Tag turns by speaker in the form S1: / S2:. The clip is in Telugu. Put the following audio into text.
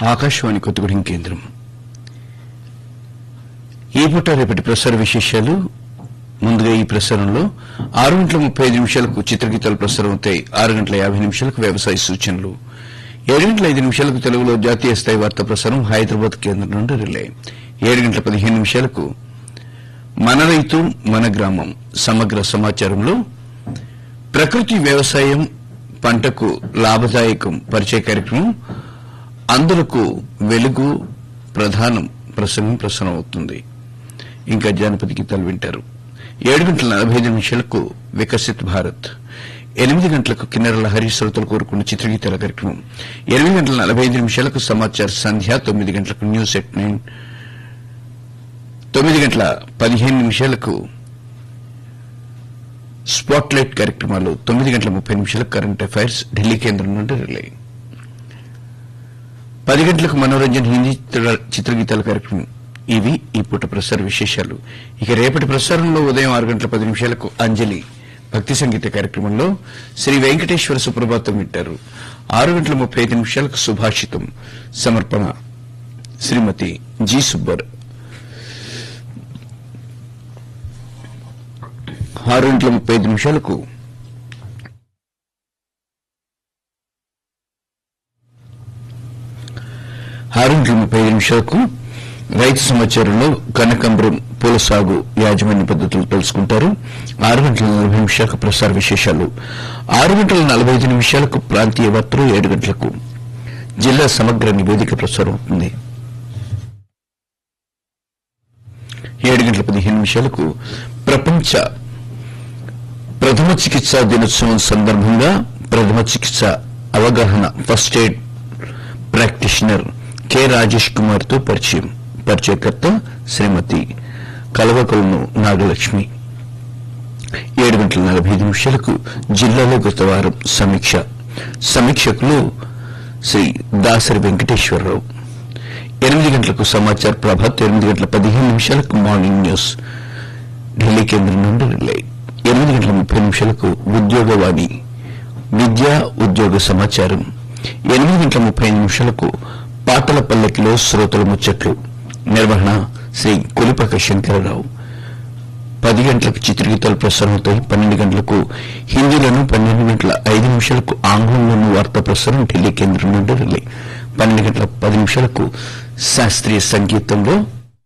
S1: ఆకాశవాణి కొత్తగూడెం కేంద్రం ఈ పూట రేపటి ప్రసార విశేషాలు ముందుగా ఈ ప్రసారంలో ఆరు గంటల ముప్పై ఐదు నిమిషాలకు చిత్రగీతాలు ప్రసారం అవుతాయి ఆరు గంటల యాభై నిమిషాలకు వ్యవసాయ సూచనలు ఏడు గంటల ఐదు నిమిషాలకు తెలుగులో జాతీయ స్థాయి వార్తా ప్రసారం హైదరాబాద్ కేంద్రం నుండి రిలే ఏడు గంటల పదిహేను నిమిషాలకు మన రైతు మన గ్రామం సమగ్ర సమాచారంలో ప్రకృతి వ్యవసాయం పంటకు లాభదాయకం పరిచయ కార్యక్రమం అందులకు వెలుగు ప్రధానం ప్రసంగం ప్రసారం అవుతుంది ఇంకా జానపద గీతాలు వింటారు ఏడు గంటల నలభై ఐదు నిమిషాలకు వికసిత్ భారత్ ఎనిమిది గంటలకు కిన్నెరల హరి శ్రోతలు కోరుకున్న చిత్రగీతాల కార్యక్రమం ఎనిమిది గంటల నలభై ఐదు నిమిషాలకు సమాచార సంధ్య తొమ్మిది గంటలకు న్యూస్ ఎట్ నైన్ తొమ్మిది గంటల పదిహేను నిమిషాలకు స్పాట్ లైట్ కార్యక్రమాలు తొమ్మిది గంటల ముప్పై నిమిషాలకు కరెంట్ అఫైర్స్ ఢిల్లీ కేంద్రం నుండి రిలే పది గంటలకు మనోరంజన్ హిందీ చిత్ర- చిత్రగీతాల కార్యక్రమం ఇవి ఈ పూట ప్రసార విశేషాలు ఇక రేపటి ప్రసారంలో ఉదయం ఆరు గంటల పది నిమిషాలకు అంజలి భక్తి సంగీత కార్యక్రమంలో శ్రీ వెంకటేశ్వర సుప్రభాతం వింటారు ఆరు గంటల ముప్పై ఐదు నిమిషాలకు సుభాషితం సమర్పణ శ్రీమతి జి సుబ్బర్ ఆరు గంటల ముప్పై ఐదు నిమిషాలకు ఆరు గంటల ముప్పై ఐదు నిమిషాలకు రైతు సమాచారంలో కనకంబరం పూల సాగు యాజమాన్య పద్ధతులు తెలుసుకుంటారు ఆరు గంటల నలభై నిమిషాలకు ప్రసార విశేషాలు ఆరు గంటల నలభై ఐదు నిమిషాలకు ప్రాంతీయ వార్తలు ఏడు గంటలకు జిల్లా సమగ్ర నివేదిక ప్రసారం అవుతుంది ఏడు గంటల పదిహేను నిమిషాలకు ప్రపంచ ప్రథమ చికిత్సా దినోత్సవం సందర్భంగా ప్రథమ చికిత్స అవగాహన first aid practitioner K Rajesh Kumar తో పరిచయం పరిచయకర్త శ్రీమతి కలవకొలను నాగలక్ష్మి ఏడు గంటల నలభై ఐదు నిమిషాలకు జిల్లాలో గత వారం సమీక్ష సమీక్షకులు శ్రీ దాసరి వెంకటేశ్వరరావు ఎనిమిది గంటలకు సమాచార ప్రభాత్ ఎనిమిది గంటల పదిహేను నిమిషాలకు మార్నింగ్ న్యూస్ ఢిల్లీ కేంద్రం నుండి రిలే ఎనిమిది గంటల ముప్పై నిమిషాలకు ఉద్యోగవాణి విద్యా ఉద్యోగ సమాచారం ఎనిమిది గంటల ముప్పై ఐదు నిమిషాలకు పాటల పల్లకిలో శ్రోతల ముచ్చట్లు నిర్వహణ శ్రీ కొలిపాక శంకరరావు పది గంటలకు చిత్రగీతాలు ప్రసారం అవుతాయి పన్నెండు గంటలకు హిందీలోను పన్నెండు గంటల ఐదు నిమిషాలకు ఆంగ్లంలోను వార్తా ప్రసారం ఢిల్లీ కేంద్రం నుండి రిలే పన్నెండు గంటల పది నిమిషాలకు శాస్త్రీయ సంగీతంలో